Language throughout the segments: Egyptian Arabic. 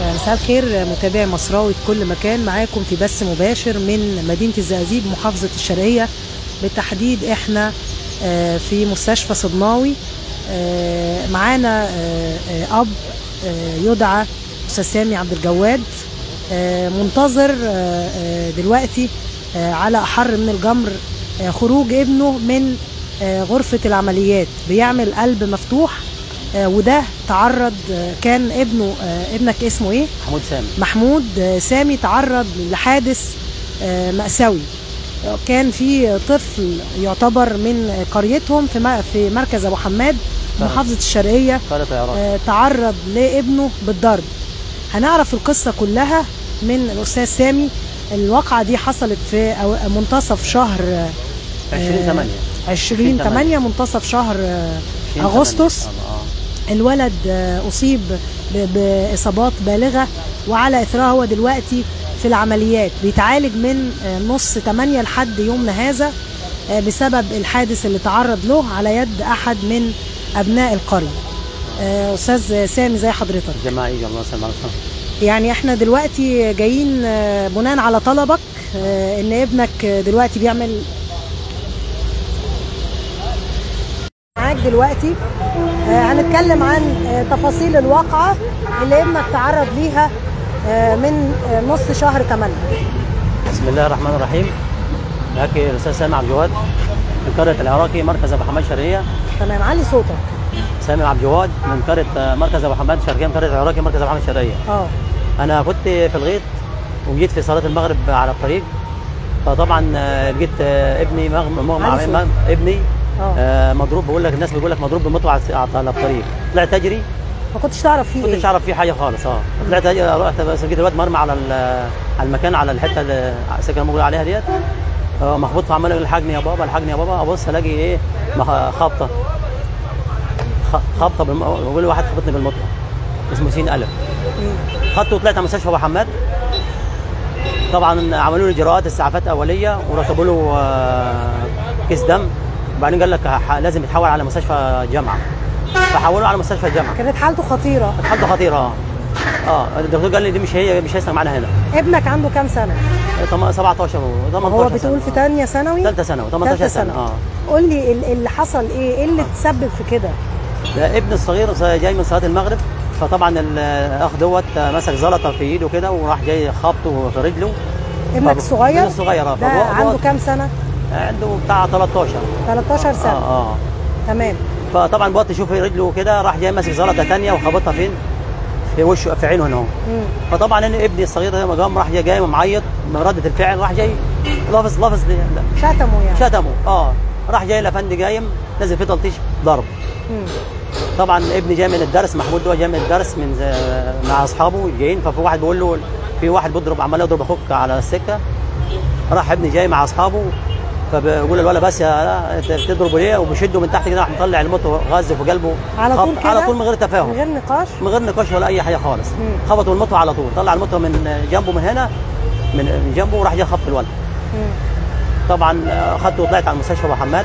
مساء الخير متابعي مصراوي في كل مكان معاكم في بث مباشر من مدينة الزقازيق محافظة الشرقية بالتحديد احنا آه، في مستشفى صدناوي آه، معانا آه، آه، اب آه، يدعى استاذ سامي عبد الجواد آه، منتظر آه، آه، دلوقتي آه، على احر من الجمر آه، خروج ابنه من آه، غرفة العمليات بيعمل قلب مفتوح آه، وده تعرض آه، كان ابنه آه، ابنك اسمه ايه؟ محمود سامي محمود آه، سامي تعرض لحادث آه، مأساوي آه، كان في طفل يعتبر من قريتهم في م- في مركز ابو حماد محافظه الشرقيه قرية العراق آه، تعرض لابنه بالضرب هنعرف القصه كلها من الاستاذ سامي الواقعه دي حصلت في أو- منتصف شهر آه، 20 8 20 8 منتصف شهر آه، 20 اغسطس اه الولد آه، اصيب ب- باصابات بالغه وعلى اثرها هو دلوقتي في العمليات بيتعالج من آه، نص 8 لحد يومنا هذا آه، بسبب الحادث اللي تعرض له على يد احد من ابناء القريه آه، استاذ سامي زي حضرتك جماعي الله يسلم على الخير يعني احنا دلوقتي جايين آه، بناء على طلبك آه، ان ابنك آه، دلوقتي بيعمل معاك دلوقتي آه، هنتكلم عن آه، تفاصيل الواقعة اللي ابنك تعرض ليها آه، من آه، نص شهر 8 بسم الله الرحمن الرحيم معاك الاستاذ سامي عبد الجواد من قرية العراقي مركز ابو حماد شرقية تمام علي صوتك سامي عبد الجواد من قرية آه، مركز ابو حماد شرقية من قرية العراقي مركز ابو حماد شرقية اه انا كنت في الغيط وجيت في صلاة المغرب على الطريق فطبعا آه، لقيت آه، ابني مغم مغم علي على- صوت. مغم- ابني اه آه، مضروب بقول لك الناس بيقول لك مضروب بمطوه على على الطريق طلعت اجري ما كنتش تعرف فيه ما كنتش ايه اعرف فيه حاجه خالص اه طلعت أجري، رحت بس لقيت الواد مرمى على ال- على المكان على الحته اللي السكن الموجود عليها ديت آه، مخبوط فعمال يقول الحقني يا بابا الحقني يا بابا ابص الاقي ايه مخ- خبطه خ- خبطه بالم... بقول واحد خبطني بالمطوه اسمه سين الف مم. خدته وطلعت على مستشفى ابو حماد طبعا عملوا له اجراءات اسعافات اوليه وركبوا له آه، كيس دم وبعدين قال لك ح- لازم يتحول على مستشفى جامعه فحولوه على مستشفى الجامعه كانت حالته خطيرة حالته خطيره اه اه الدكتور قال لي دي مش هي مش هيسمع معانا هنا ابنك عنده كام سنه؟ طم- 17 و 18 هو بتقول في تانية ثانوي؟ ثالثه ثانوي 18 تالتة سنه اه قول لي ال- اللي حصل ايه؟ ايه اللي تسبب في كده؟ ده ابن الصغير جاي من صلاه المغرب فطبعا الاخ دوت مسك زلطه في ايده كده وراح جاي خبطه في رجله ابنك فب- الصغير؟ ابني الصغير اه ده فبو- عنده بو- كام سنه؟ عنده بتاع 13 13 سنه اه اه تمام فطبعا بوط يشوف رجله كده راح جاي ماسك زلطه ثانيه وخبطها فين؟ في وشه في عينه هنا اهو مم. فطبعا انا ابني الصغير ده لما قام راح جاي جاي معيط من رده الفعل راح جاي لافظ لافظ لي- لا، شتمه يعني شتمه اه راح جاي لفندي قايم نزل فيه تلطيش ضرب مم. طبعا ابني جاي من الدرس محمود ده جاي من الدرس من ز- مع اصحابه جايين ففي واحد بيقول له في واحد بيضرب عمال يضرب اخوك على السكه راح ابني جاي مع اصحابه فبيقول الولد بس يا لا انت بتضربه ليه وبيشده من تحت كده راح مطلع الموت غاز في قلبه على طول خبط- كده؟ على طول من غير تفاهم من غير نقاش من غير نقاش ولا اي حاجه خالص مم. خبطوا المطوه على طول طلع المطوه من جنبه من هنا من من جنبه وراح جاي خبط الولد مم. طبعا آه، خدته وطلعت على المستشفى ابو حماد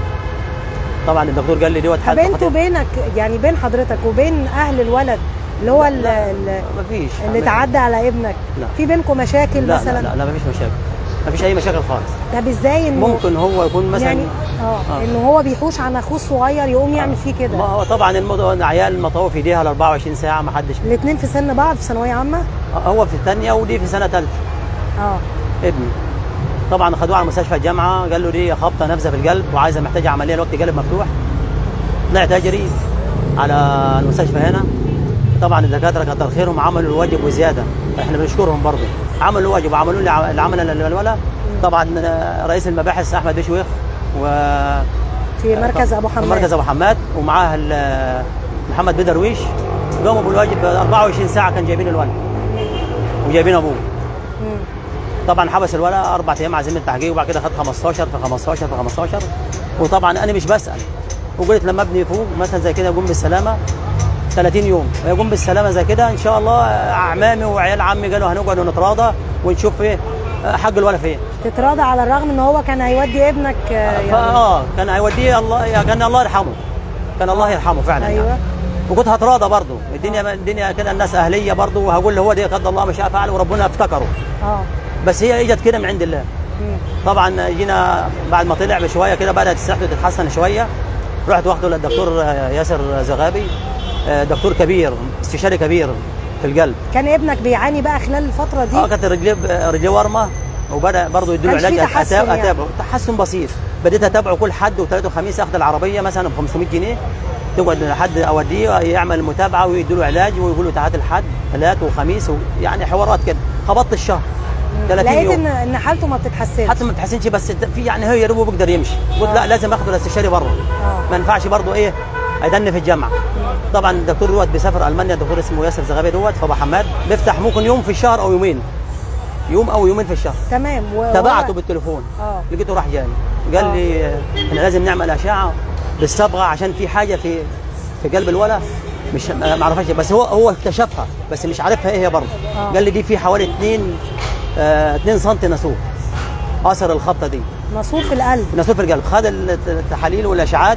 طبعا الدكتور قال لي دوت طب حالته انتوا خطيرة. بينك يعني بين حضرتك وبين اهل الولد اللي هو ال- لا، ال- مفيش اللي تعدى على ابنك لا. في بينكم مشاكل لا مثلا لا لا, لا مفيش مشاكل مفيش اي مشاكل خالص طب ازاي انه ممكن هو يكون مثلا يعني اه آه. انه هو بيحوش عن اخوه الصغير يقوم يعمل فيه ما كده هو طبعا الموضوع عيال المطوه في ايديها ال 24 ساعه ما حدش الاثنين في سن بعض في ثانويه عامه هو في الثانيه ودي في سنه ثالثه اه ابني طبعا خدوه على مستشفى الجامعه قال له دي خبطه نافذه في القلب وعايزه محتاجه عمليه الوقت قلب مفتوح طلعت اجري على المستشفى هنا طبعا الدكاتره كتر خيرهم عملوا الواجب وزياده احنا بنشكرهم برضه عملوا الواجب وعملوا لي ع- العمل للولا طبعا رئيس المباحث احمد بشويخ و في مركز ابو في حماد مركز ابو حماد ومعاه ال- محمد بدرويش قاموا بالواجب 24 ساعه كان جايبين الولد وجايبين ابوه مم. طبعا حبس الولد اربع ايام عايزين التحقيق وبعد كده خد 15 في 15 في 15 وطبعا انا مش بسال وقلت لما ابني يفوق مثلا زي كده يقوم بالسلامه 30 يوم ويقوم بالسلامه زي كده ان شاء الله اعمامي وعيال عمي قالوا هنقعد ونتراضى ونشوف ايه حق الولد فين تتراضى على الرغم ان هو كان هيودي ابنك آه، يعني فاه كان هيوديه الله كان الله يرحمه كان الله يرحمه فعلا ايوه يعني. وكنت هتراضى برضه الدنيا الدنيا كده الناس اهليه برضه وهقول له هو دي قدر الله ما شاء فعل وربنا افتكره اه بس هي اجت كده من عند الله مم. طبعا جينا بعد ما طلع بشويه كده بدات صحته تتحسن شويه رحت واخده للدكتور ياسر زغابي آه، دكتور كبير استشاري كبير في القلب كان ابنك بيعاني بقى خلال الفتره دي اه كانت رجليه رجليه ورمه وبدا برضه يديله كانش في علاج تحسن أتابع- يعني. اتابعه تحسن بسيط بديت اتابعه كل حد وثلاث وخميس اخذ العربيه مثلا ب 500 جنيه تقعد لحد اوديه يعمل متابعه ويديله علاج ويقول له تعال الحد ثلاث وخميس و... يعني حوارات كده خبطت الشهر 30 لقيت يوم ان ان حالته ما بتتحسنش حتى ما بتحسنش بس في يعني هو يا دوب بيقدر يمشي قلت آه. لا لازم اخده الاستشاري بره آه. ما ينفعش برضه ايه هيدن في الجامعه طبعا الدكتور دوت بيسافر المانيا الدكتور اسمه ياسر زغابي دوت في ابو حماد بيفتح ممكن يوم في الشهر او يومين يوم او يومين في الشهر تمام و- تابعته وهو- بالتليفون اه لقيته راح جاني قال آه. لي آه، احنا لازم نعمل اشعه بالصبغه عشان في حاجه في في قلب الولا مش ما ما اعرفهاش بس هو هو اكتشفها بس مش عارفها ايه هي برضه آه. قال لي دي في حوالي 2 آه 2 سم ناسوف اثر الخبطه دي ناسور في القلب ناسوف القلب خد التحاليل والاشعاعات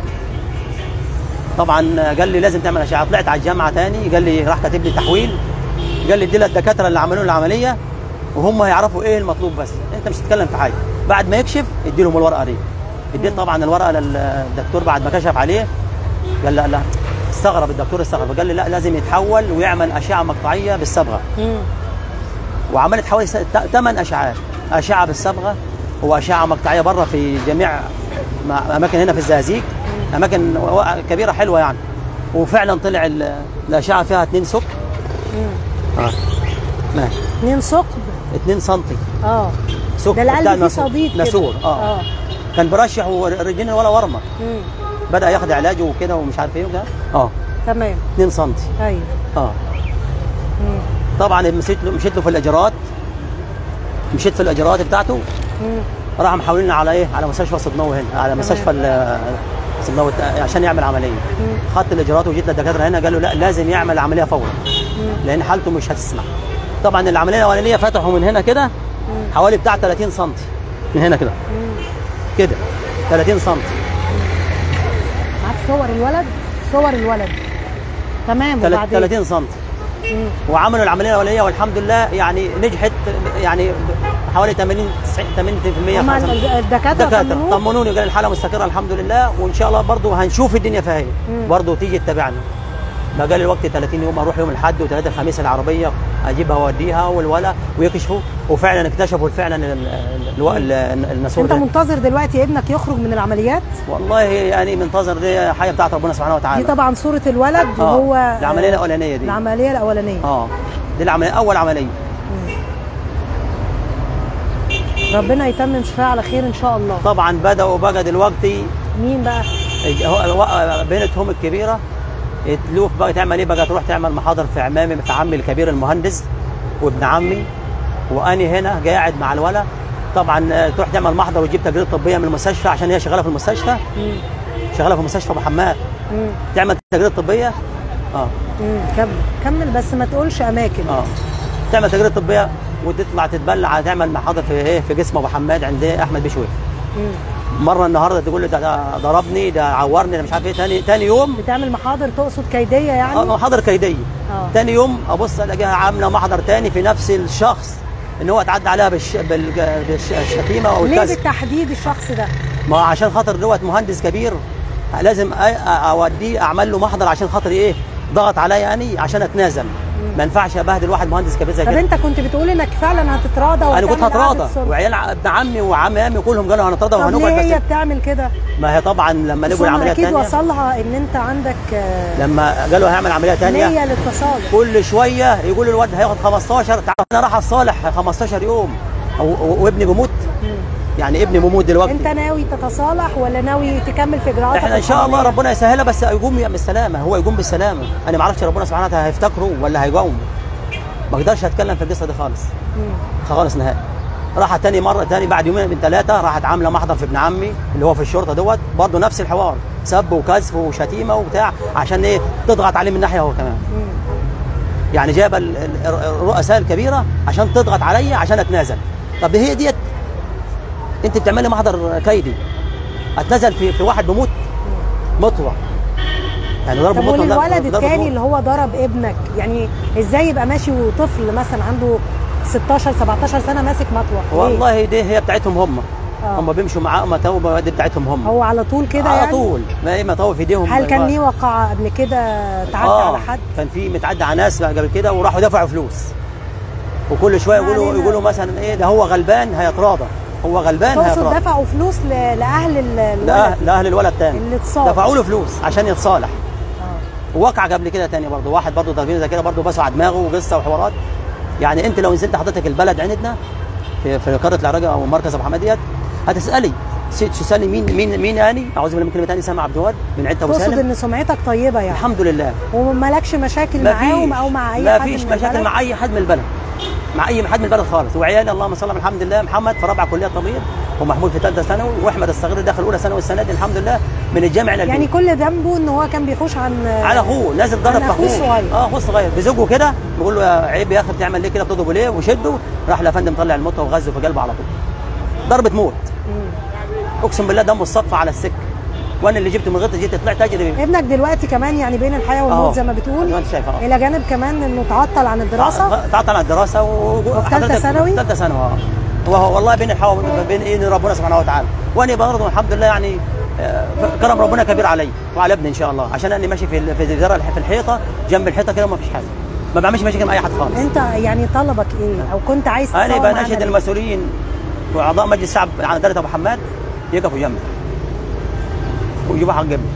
طبعا قال لي لازم تعمل اشعه طلعت على الجامعه تاني قال لي راح كاتب لي تحويل قال لي دي للدكاتره اللي عملوا لي العمليه وهم هيعرفوا ايه المطلوب بس انت مش هتتكلم في حاجه بعد ما يكشف ادي لهم الورقه دي اديت طبعا الورقه للدكتور بعد ما كشف عليه قال لا لا استغرب الدكتور استغرب قال لي لا لازم يتحول ويعمل اشعه مقطعيه بالصبغه مم. وعملت حوالي ثمان اشعاعات اشعه بالصبغه واشعه مقطعيه بره في جميع م- اماكن هنا في الزقازيق اماكن و- كبيره حلوه يعني وفعلا طلع ال- الاشعه فيها 2 سك مم. اه ماشي اتنين ثقب 2 سم اه سك ده القلب بتاع فيه ناسور. صديد كده. ناسور اه, اه كان برشح ورجلين ولا ورمه مم. بدا ياخد علاجه وكده ومش عارف ايه وكده اه تمام 2 سم ايوه اه مم. طبعا مشيت له مشيت له في الاجراءات مشيت في الاجراءات بتاعته مم. راح محولنا على ايه على مستشفى صدناوي هنا على مستشفى ال- صدناوي الت- عشان يعمل عمليه خدت الاجراءات وجيت للدكاتره هنا قالوا لا لازم يعمل عمليه فورا لان حالته مش هتسمح طبعا العمليه الاولانيه فتحوا من هنا كده حوالي بتاع 30 سم من هنا كده كده 30 سم معاك صور الولد صور الولد تمام وبعدين 30 سم مم. وعملوا العمليه الاولانيه والحمد لله يعني نجحت يعني حوالي 80 90 80% هما خلاص. ال- الدكاتره دكاتره طمنوك؟ طمنوني قال الحاله مستقره الحمد لله وان شاء الله برضه هنشوف الدنيا فيها ايه مم. برضه تيجي تتابعنا ما قال الوقت 30 يوم اروح يوم الاحد وثلاثة الخميس العربيه اجيبها واوديها والولا ويكشفوا وفعلا اكتشفوا فعلا ال- ال- الو- ال- الناسور انت ده منتظر دلوقتي ابنك يخرج من العمليات والله يعني منتظر دي حاجه بتاعت ربنا سبحانه دي وتعالى طبعا صوره الولد آه، وهو العمليه الاولانيه دي العمليه الاولانيه اه دي العمليه اول عمليه ربنا يتمم شفاه على خير ان شاء الله طبعا بداوا بقى دلوقتي مين بقى هو- هو- بنتهم الكبيره تلوف بقى تعمل ايه بقى تروح تعمل محاضر في عمامي في عمي الكبير المهندس وابن عمي واني هنا قاعد مع الولا طبعا آه، تروح تعمل محضر وتجيب تقرير طبيه من المستشفى عشان هي شغاله في المستشفى مم. شغاله في مستشفى ابو حماد مم. تعمل تقرير طبيه اه مم. كمل كمل بس ما تقولش اماكن اه تعمل تقرير طبيه وتطلع تتبلع تعمل محاضر في ايه في جسم ابو حماد عند إيه؟ احمد بشوي مم. مره النهارده تقول لي ده- ده ضربني ده عورني ده مش عارف ايه تاني تاني يوم بتعمل محاضر تقصد كيديه يعني اه محاضر كيديه اه تاني يوم ابص الاقيها عامله محضر تاني في نفس الشخص ان هو اتعدى عليها بالش... بال... بالشتيمه او ليه الكذب بالتحديد الشخص ده ما هو عشان خاطر دوت مهندس كبير لازم أ- أ- اوديه اعمل له محضر عشان خاطر ايه ضغط عليا يعني عشان اتنازل ما ينفعش ابهدل واحد مهندس كبير زي طب كده انت كنت بتقول انك فعلا هتتراضى انا كنت وهتعمل قعدة هتراضى صلح. وعيال ع- ابن عمي وعم عمي كلهم قالوا هنتراضى طب ليه وهنقعد هي بس بتعمل كده؟ ما هي طبعا لما بس لقوا هم العمليه اكيد الثانيه وصلها ان انت عندك آه، لما قالوا هيعمل عمليه ثانيه نيه للتصالح كل شويه يقولوا الواد هياخد 15 تعال انا راح اصالح 15 يوم و- و- وابني بيموت مم. يعني ابني بيموت دلوقتي انت ناوي تتصالح ولا ناوي تكمل في اجراءاتك احنا ان شاء الله القانونية؟ ربنا يسهلها بس يقوم بالسلامه هو يقوم بالسلامه انا ما اعرفش ربنا سبحانه وتعالى هيفتكره ولا هيقوم ما اقدرش اتكلم في القصه دي خالص مم. خالص نهائي راحت تاني مره تاني بعد يومين من ثلاثه راحت عامله محضر في ابن عمي اللي هو في الشرطه دوت برضه نفس الحوار سب وكذف وشتيمه وبتاع عشان ايه تضغط عليه من ناحيه هو كمان مم. يعني جايبه ال- ال- الرؤساء الكبيره عشان تضغط عليا عشان اتنازل طب هي ديت انت بتعملي محضر كيدي اتنازل في في واحد بيموت مطوع يعني ضرب طب بطنه لا، والولد ضرب التاني بطنه. اللي هو ضرب ابنك يعني ازاي يبقى ماشي وطفل مثلا عنده 16 17 سنه ماسك مطوه ليه؟ والله دي هي بتاعتهم هم آه. هم بيمشوا معاه مطاوه دي بتاعتهم هم هو على طول كده على يعني طول ما ايه مطاوه في ايديهم هل كان ليه وقعه قبل كده تعدى آه على حد كان في متعدى على ناس قبل كده وراحوا دفعوا فلوس وكل شويه ما يقولوا علينا. يقولوا مثلا ايه ده هو غلبان هيتراضى هو غلبان تقصد هيتراضى دفعوا فلوس ل- لاهل ال- الولد لأهل, لاهل الولد تاني اللي اتصاب. دفعوا له فلوس عشان يتصالح آه. ووقع قبل كده تاني برضه واحد برضه ضاربين زي كده برضه بسوا على دماغه وقصه وحوارات يعني انت لو نزلت حضرتك البلد عندنا في في قريه العراقه او مركز ابو حماد ديت هتسالي س- تسالي مين مين مين اني اعوذ بالله من كلمه اني سامع عبد الوهاب من عده ابو تقصد سالم ان سمعتك طيبه يعني الحمد لله ومالكش مشاكل ما معاهم فيش او مع اي ما حد فيش من مشاكل البلد؟ مع اي حد من البلد مع اي حد من البلد خالص وعيالي اللهم صل على الحمد لله محمد في رابعه كليه طبيب ومحمود في ثالثه ثانوي واحمد الصغير داخل اولى ثانوي السنه دي الحمد لله من الجامع الى يعني البيت كل ذنبه ان هو كان بيحوش عن على اخوه نازل ضرب عن في أخوه اخوه الصغير. اه اخوه الصغير بيزقه كده بيقول له يا عيب يا اخي بتعمل ليه كده بتضربه ليه وشده راح لفندم طلع الموت وغزه في قلبه على طول ضربه موت مم. اقسم بالله دمه الصف على السكه وانا اللي جبته من غيرته جيت طلعت اجري ابنك دلوقتي كمان يعني بين الحياه أهو. والموت زي ما بتقول زي ما انت شايف أهو. الى جانب كمان انه تعطل عن الدراسه تعطل عن الدراسه و... وفي ثالثة حضرتك- ثانوي؟ في ثالثه ثانوي اه وهو والله بين الحوا بين ايد ربنا سبحانه وتعالى وانا برضه الحمد لله يعني آه، كرم ربنا كبير علي وعلى ابني ان شاء الله عشان انا ماشي في ال- في الزرع في الحيطه جنب الحيطه كده وما فيش حاجه ما بعملش مشاكل مع اي حد خالص انت يعني طلبك ايه او كنت عايز انا تتصور معانا بناشد ليه؟ المسؤولين واعضاء مجلس الشعب على دائره ابو حماد يقفوا جنبي ويجيبوا حق ابني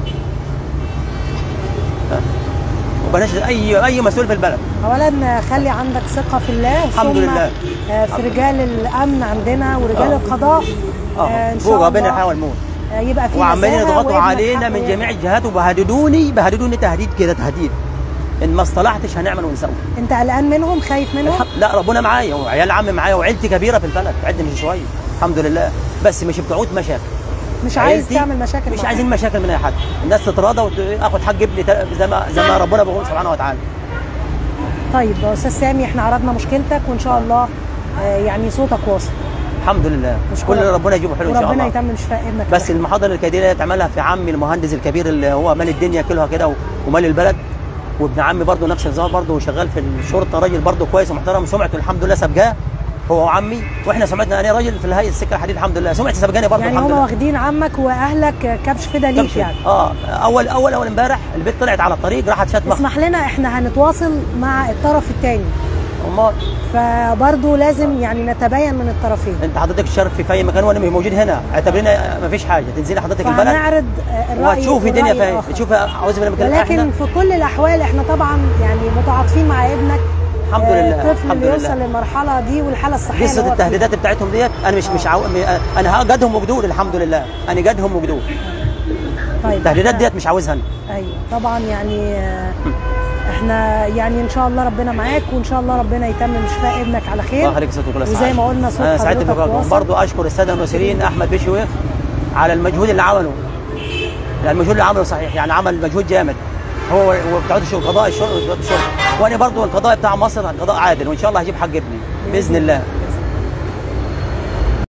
ها؟ وبناشد اي اي مسؤول في البلد اولا خلي عندك ثقه في الله الحمد ثم لله. آه، في رجال الامن عندنا ورجال آه. القضاء آه، اه ان فوق شاء بين الله الحياه والموت آه، يبقى في وعمالين نزاهة يضغطوا وابنك علينا حقه من ياخد. جميع الجهات وبهددوني بهددوني تهديد كده تهديد ان ما اصطلحتش هنعمل ونسوي انت قلقان منهم خايف منهم الحق- لا ربنا معايا وعيال عمي معايا وعيلتي كبيره في البلد عندي مش شويه الحمد لله بس مش بتعود مشاكل مش عايز عيلتي تعمل مشاكل مش معاهم. عايزين مشاكل من اي حد الناس تتراضى وتاخد حق ابني تل- زي ما زي ما ربنا بيقول سبحانه وتعالى طيب يا استاذ سامي احنا عرضنا مشكلتك وان شاء الله آه، يعني صوتك واصل الحمد لله نشكرك. كل اللي ربنا يجيبه حلو ان شاء وربنا الله يتمم شفاء ابنك بس على خير. المحاضره الكبيره اللي تعملها في عمي المهندس الكبير اللي هو مال الدنيا كلها كده و- ومال البلد وابن عمي برضه نفس النظام برضه وشغال في الشرطه راجل برضه كويس ومحترم سمعته الحمد لله سبقاه هو وعمي واحنا سمعتنا انا راجل في الهيئه السكه الحديد الحمد لله سمعتي سبقاني برضه يعني الحمد هم لله واخدين عمك واهلك كبش فدا ليك تمشي. يعني اه اول اول اول امبارح البيت طلعت على الطريق راحت شتمه اسمح لنا احنا هنتواصل مع الطرف الثاني امال فبرضه لازم يعني نتبين من الطرفين انت حضرتك الشرف في اي مكان وانا مش موجود هنا اعتبرينا ما فيش حاجه تنزلي حضرتك البلد فهنعرض آه، الراي وهتشوفي الدنيا والرأي فيها ايه الآخر. تشوفي اعوذ بالله من كلمه ولكن احنا في كل الاحوال احنا طبعا يعني متعاطفين مع ابنك الحمد آه، لله الطفل الحمد اللي يوصل لله للمرحله دي والحاله الصحيه اللي هو قصه فيها. التهديدات بتاعتهم ديت انا مش مش عاو... م- انا قدهم وجدود الحمد لله انا قدهم وجدود طيب التهديدات إحنا- ديت مش عاوزها انا ايوه طبعا يعني آه، احنا يعني ان شاء الله ربنا معاك وان شاء الله ربنا يتمم شفاء ابنك على خير الله يخليك ست كل سعادة. وزي ما قلنا صوت انا سعدت حضرتك بكم واصل. برضه اشكر الساده المسؤولين احمد بشوي على المجهود اللي عمله يعني المجهود اللي عمله صحيح يعني عمل مجهود جامد هو وبتاع القضاء الشرطه الشرطه وانا برضه القضاء بتاع مصر قضاء عادل وان شاء الله هجيب حق ابني باذن الله